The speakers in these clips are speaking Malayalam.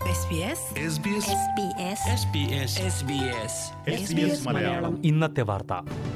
SBS SBS മലയാളം ഇന്നത്തെ വാർത്ത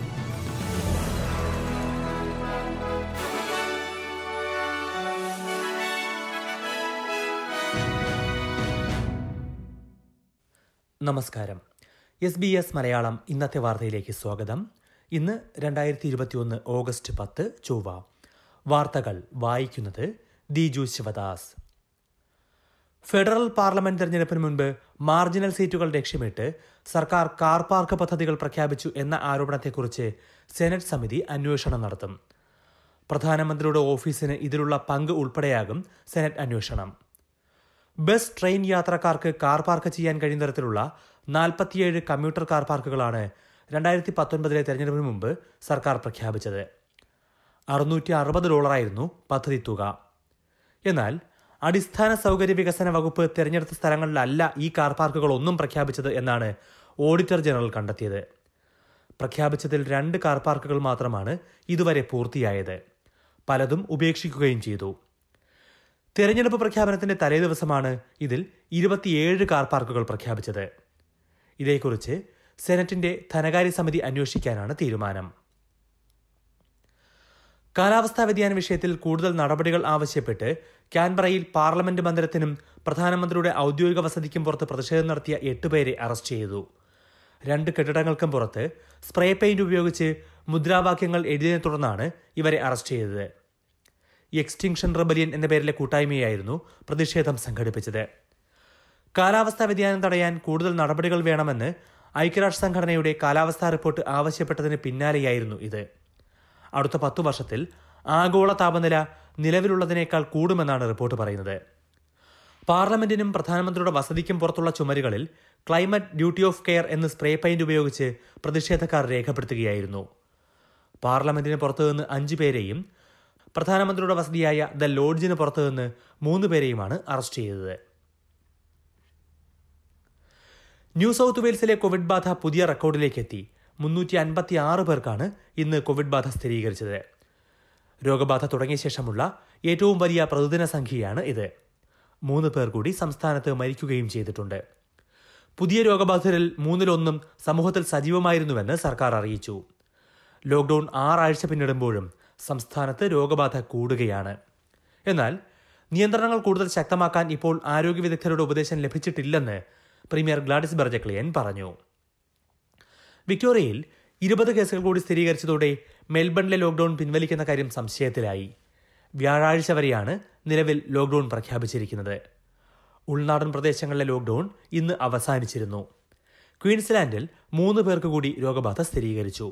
നമസ്കാരം എസ് ബി എസ് മലയാളം ഇന്നത്തെ വാർത്തയിലേക്ക് സ്വാഗതം ഇന്ന് രണ്ടായിരത്തി ഇരുപത്തിയൊന്ന് ഓഗസ്റ്റ് പത്ത് ചൊവ്വ വാർത്തകൾ വായിക്കുന്നത് ദിജു ശിവദാസ് ഫെഡറൽ പാർലമെന്റ് തെരഞ്ഞെടുപ്പിന് മുൻപ് മാർജിനൽ സീറ്റുകൾ ലക്ഷ്യമിട്ട് സർക്കാർ കാർ പാർക്ക് പദ്ധതികൾ പ്രഖ്യാപിച്ചു എന്ന ആരോപണത്തെക്കുറിച്ച് സെനറ്റ് സമിതി അന്വേഷണം നടത്തും പ്രധാനമന്ത്രിയുടെ ഓഫീസിന് ഇതിലുള്ള പങ്ക് ഉൾപ്പെടെയാകും സെനറ്റ് അന്വേഷണം ബസ് ട്രെയിൻ യാത്രക്കാർക്ക് കാർ പാർക്ക് ചെയ്യാൻ കഴിയുന്ന തരത്തിലുള്ള നാൽപ്പത്തിയേഴ് കമ്മ്യൂട്ടർ കാർ പാർക്കുകളാണ് രണ്ടായിരത്തി പത്തൊൻപതിലെ തെരഞ്ഞെടുപ്പിന് മുമ്പ് സർക്കാർ പ്രഖ്യാപിച്ചത് അറുന്നൂറ്റി അറുപത് ഡോളറായിരുന്നു പദ്ധതി തുക എന്നാൽ അടിസ്ഥാന സൗകര്യ വികസന വകുപ്പ് തെരഞ്ഞെടുത്ത സ്ഥലങ്ങളിലല്ല ഈ കാർ പാർക്കുകൾ ഒന്നും പ്രഖ്യാപിച്ചത് എന്നാണ് ഓഡിറ്റർ ജനറൽ കണ്ടെത്തിയത് പ്രഖ്യാപിച്ചതിൽ രണ്ട് കാർ പാർക്കുകൾ മാത്രമാണ് ഇതുവരെ പൂർത്തിയായത് പലതും ഉപേക്ഷിക്കുകയും ചെയ്തു തെരഞ്ഞെടുപ്പ് പ്രഖ്യാപനത്തിന്റെ തലേദിവസമാണ് ഇതിൽ ഇരുപത്തിയേഴ് കാർ പാർക്കുകൾ പ്രഖ്യാപിച്ചത് ഇതേക്കുറിച്ച് സെനറ്റിന്റെ ധനകാര്യ സമിതി അന്വേഷിക്കാനാണ് തീരുമാനം കാലാവസ്ഥാ വ്യതിയാന വിഷയത്തിൽ കൂടുതൽ നടപടികൾ ആവശ്യപ്പെട്ട് കാൻബറയിൽ പാർലമെന്റ് മന്ദിരത്തിനും പ്രധാനമന്ത്രിയുടെ ഔദ്യോഗിക വസതിക്കും പുറത്ത് പ്രതിഷേധം നടത്തിയ എട്ടുപേരെ അറസ്റ്റ് ചെയ്തു രണ്ട് കെട്ടിടങ്ങൾക്കും പുറത്ത് സ്പ്രേ പെയിന്റ് ഉപയോഗിച്ച് മുദ്രാവാക്യങ്ങൾ എഴുതിയതിനെ തുടർന്നാണ് ഇവരെ അറസ്റ്റ് ചെയ്തത് എക്സ്റ്റിങ്ഷൻ റെബലിയൻ എന്ന പേരിലെ കൂട്ടായ്മയായിരുന്നു പ്രതിഷേധം സംഘടിപ്പിച്ചത് കാലാവസ്ഥാ വ്യതിയാനം തടയാൻ കൂടുതൽ നടപടികൾ വേണമെന്ന് ഐക്യരാഷ്ട്ര സംഘടനയുടെ കാലാവസ്ഥാ റിപ്പോർട്ട് ആവശ്യപ്പെട്ടതിന് പിന്നാലെയായിരുന്നു ഇത് അടുത്ത പത്തു വർഷത്തിൽ ആഗോള താപനില നിലവിലുള്ളതിനേക്കാൾ കൂടുമെന്നാണ് റിപ്പോർട്ട് പറയുന്നത് പാർലമെന്റിനും പ്രധാനമന്ത്രിയുടെ വസതിക്കും പുറത്തുള്ള ചുമരുകളിൽ ക്ലൈമറ്റ് ഡ്യൂട്ടി ഓഫ് കെയർ എന്ന് സ്പ്രേ പെയിന്റ് ഉപയോഗിച്ച് പ്രതിഷേധക്കാർ രേഖപ്പെടുത്തുകയായിരുന്നു പാർലമെന്റിന് പുറത്തുനിന്ന് അഞ്ചു പേരെയും പ്രധാനമന്ത്രിയുടെ വസതിയായ ദ ലോഡ്ജിന് പുറത്തുനിന്ന് മൂന്ന് പേരെയുമാണ് അറസ്റ്റ് ചെയ്തത് ന്യൂ സൗത്ത് വെയിൽസിലെ കോവിഡ് ബാധ പുതിയ റെക്കോർഡിലേക്ക് എത്തി മുന്നൂറ്റി അൻപത്തി ആറ് പേർക്കാണ് ഇന്ന് കോവിഡ് ബാധ സ്ഥിരീകരിച്ചത് രോഗബാധ തുടങ്ങിയ ശേഷമുള്ള ഏറ്റവും വലിയ പ്രതിദിന സംഖ്യയാണ് ഇത് മൂന്ന് പേർ കൂടി സംസ്ഥാനത്ത് മരിക്കുകയും ചെയ്തിട്ടുണ്ട് പുതിയ രോഗബാധിതരിൽ മൂന്നിലൊന്നും സമൂഹത്തിൽ സജീവമായിരുന്നുവെന്ന് സർക്കാർ അറിയിച്ചു ലോക്ഡൌൺ ആറാഴ്ച പിന്നിടുമ്പോഴും സംസ്ഥാനത്ത് രോഗബാധ കൂടുകയാണ് എന്നാൽ നിയന്ത്രണങ്ങൾ കൂടുതൽ ശക്തമാക്കാൻ ഇപ്പോൾ ആരോഗ്യ വിദഗ്ധരുടെ ഉപദേശം ലഭിച്ചിട്ടില്ലെന്ന് പ്രീമിയർ ഗ്ലാഡിസ് ബെർജക്ലിയൻ പറഞ്ഞു വിക്ടോറിയയിൽ ഇരുപത് കേസുകൾ കൂടി സ്ഥിരീകരിച്ചതോടെ മെൽബണിലെ ലോക്ഡൌൺ പിൻവലിക്കുന്ന കാര്യം സംശയത്തിലായി വ്യാഴാഴ്ച വരെയാണ് നിലവിൽ ലോക്ഡൌൺ പ്രഖ്യാപിച്ചിരിക്കുന്നത് ഉൾനാടൻ പ്രദേശങ്ങളിലെ ലോക്ഡൌൺ ഇന്ന് അവസാനിച്ചിരുന്നു ക്വീൻസ്ലാൻഡിൽ മൂന്ന് പേർക്ക് കൂടി രോഗബാധ സ്ഥിരീകരിച്ചു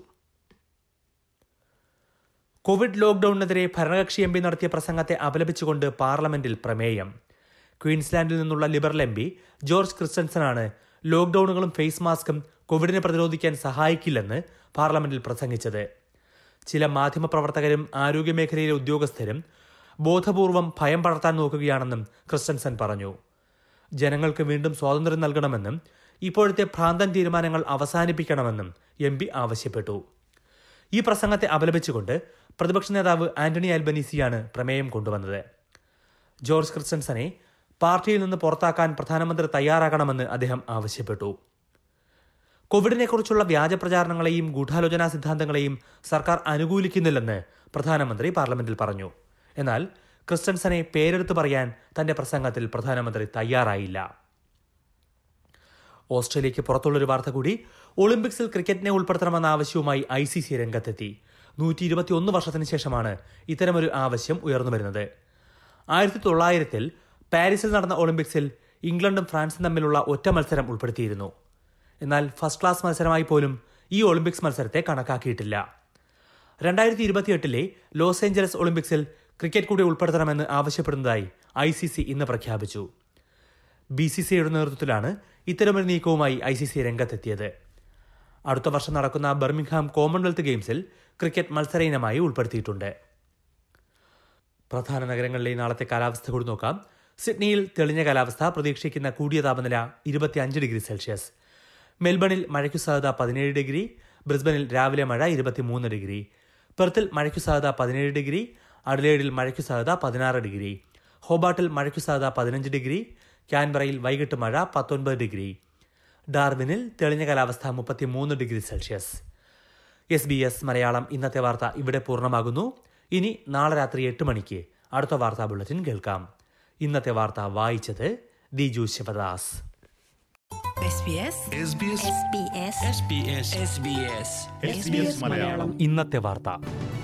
കോവിഡ് ലോക്ഡൌണിനെതിരെ ഭരണകക്ഷി എം പി നടത്തിയ പ്രസംഗത്തെ അപലപിച്ചുകൊണ്ട് പാർലമെന്റിൽ പ്രമേയം ക്വീൻസ്ലാൻഡിൽ നിന്നുള്ള ലിബറൽ എം പി ജോർജ് ക്രിസ്റ്റൻസനാണ് ലോക്ഡൌണുകളും ഫേസ് മാസ്കും കോവിഡിനെ പ്രതിരോധിക്കാൻ സഹായിക്കില്ലെന്ന് പാർലമെന്റിൽ പ്രസംഗിച്ചത് ചില മാധ്യമപ്രവർത്തകരും ആരോഗ്യമേഖലയിലെ ഉദ്യോഗസ്ഥരും ബോധപൂർവം ഭയം പടർത്താൻ നോക്കുകയാണെന്നും ക്രിസ്റ്റൻസൻ പറഞ്ഞു ജനങ്ങൾക്ക് വീണ്ടും സ്വാതന്ത്ര്യം നൽകണമെന്നും ഇപ്പോഴത്തെ ഭ്രാന്തൻ തീരുമാനങ്ങൾ അവസാനിപ്പിക്കണമെന്നും എം പി ആവശ്യപ്പെട്ടു ഈ പ്രസംഗത്തെ അപലപിച്ചുകൊണ്ട് പ്രതിപക്ഷ നേതാവ് ആന്റണി ആൽബനീസിയാണ് പ്രമേയം കൊണ്ടുവന്നത് ജോർജ് ക്രിസ്റ്റൻസനെ പാർട്ടിയിൽ നിന്ന് പുറത്താക്കാൻ പ്രധാനമന്ത്രി തയ്യാറാകണമെന്ന് അദ്ദേഹം ആവശ്യപ്പെട്ടു കോവിഡിനെക്കുറിച്ചുള്ള വ്യാജ പ്രചാരണങ്ങളെയും ഗൂഢാലോചനാ സിദ്ധാന്തങ്ങളെയും സർക്കാർ അനുകൂലിക്കുന്നില്ലെന്ന് പ്രധാനമന്ത്രി പാർലമെന്റിൽ പറഞ്ഞു എന്നാൽ ക്രിസ്റ്റൻസനെ പേരെടുത്ത് പറയാൻ തന്റെ പ്രസംഗത്തിൽ പ്രധാനമന്ത്രി തയ്യാറായില്ല ഓസ്ട്രേലിയയ്ക്ക് പുറത്തുള്ളൊരു വാർത്ത കൂടി ഒളിമ്പിക്സിൽ ക്രിക്കറ്റിനെ ഉൾപ്പെടുത്തണമെന്ന ആവശ്യവുമായി ഐ സി സി രംഗത്തെത്തി നൂറ്റി ഇരുപത്തിയൊന്ന് വർഷത്തിന് ശേഷമാണ് ഇത്തരമൊരു ആവശ്യം ഉയർന്നു വരുന്നത് ആയിരത്തി തൊള്ളായിരത്തിൽ പാരീസിൽ നടന്ന ഒളിമ്പിക്സിൽ ഇംഗ്ലണ്ടും ഫ്രാൻസും തമ്മിലുള്ള ഒറ്റ മത്സരം ഉൾപ്പെടുത്തിയിരുന്നു എന്നാൽ ഫസ്റ്റ് ക്ലാസ് മത്സരമായി പോലും ഈ ഒളിമ്പിക്സ് മത്സരത്തെ കണക്കാക്കിയിട്ടില്ല രണ്ടായിരത്തി ഇരുപത്തിയെട്ടിലെ ലോസ് ഏഞ്ചലസ് ഒളിമ്പിക്സിൽ ക്രിക്കറ്റ് കൂടി ഉൾപ്പെടുത്തണമെന്ന് ആവശ്യപ്പെടുന്നതായി ഐ സി സി ഇന്ന് പ്രഖ്യാപിച്ചു ബി സി സിയുടെ നേതൃത്വത്തിലാണ് ഇത്തരമൊരു നീക്കവുമായി ഐ സി സി രംഗത്തെത്തിയത് അടുത്ത വർഷം നടക്കുന്ന ബർമിംഗ്ഹാം കോമൺവെൽത്ത് ഗെയിംസിൽ ക്രിക്കറ്റ് മത്സര ഇനമായി ഉൾപ്പെടുത്തിയിട്ടുണ്ട് പ്രധാന നഗരങ്ങളിലെ നാളത്തെ കാലാവസ്ഥ കൂടി നോക്കാം സിഡ്നിയിൽ തെളിഞ്ഞ കാലാവസ്ഥ പ്രതീക്ഷിക്കുന്ന കൂടിയ താപനില ഇരുപത്തിയഞ്ച് ഡിഗ്രി സെൽഷ്യസ് മെൽബണിൽ മഴയ്ക്കു സാധ്യത പതിനേഴ് ഡിഗ്രി ബ്രിസ്ബനിൽ രാവിലെ മഴ ഇരുപത്തിമൂന്ന് ഡിഗ്രി പെർത്തിൽ മഴയ്ക്കു സാധ്യത പതിനേഴ് ഡിഗ്രി അഡലേഡിൽ മഴയ്ക്കു സാധ്യത പതിനാറ് ഡിഗ്രി ഹോബാട്ടിൽ മഴയ്ക്കു സാധ്യത പതിനഞ്ച് ഡിഗ്രി ക്യാൻബറയിൽ വൈകിട്ട് മഴ പത്തൊൻപത് ഡിഗ്രി ഡാർവിനിൽ തെളിഞ്ഞ കാലാവസ്ഥ മുപ്പത്തിമൂന്ന് degree Celsius S B S Malayalam ഇന്നത്തെ വാർത്ത ഇവിടെ പൂർണ്ണമാകുന്നു ഇനി നാളെ രാത്രി എട്ട് മണിക്ക് അടുത്ത വാർത്താ ബുള്ളറ്റിൻ കേൾക്കാം ഇന്നത്തെ വാർത്ത വായിച്ചത് Diju Sivadas SBS SBS SBS SBS SBS Malayalam ഇന്നത്തെ വാർത്ത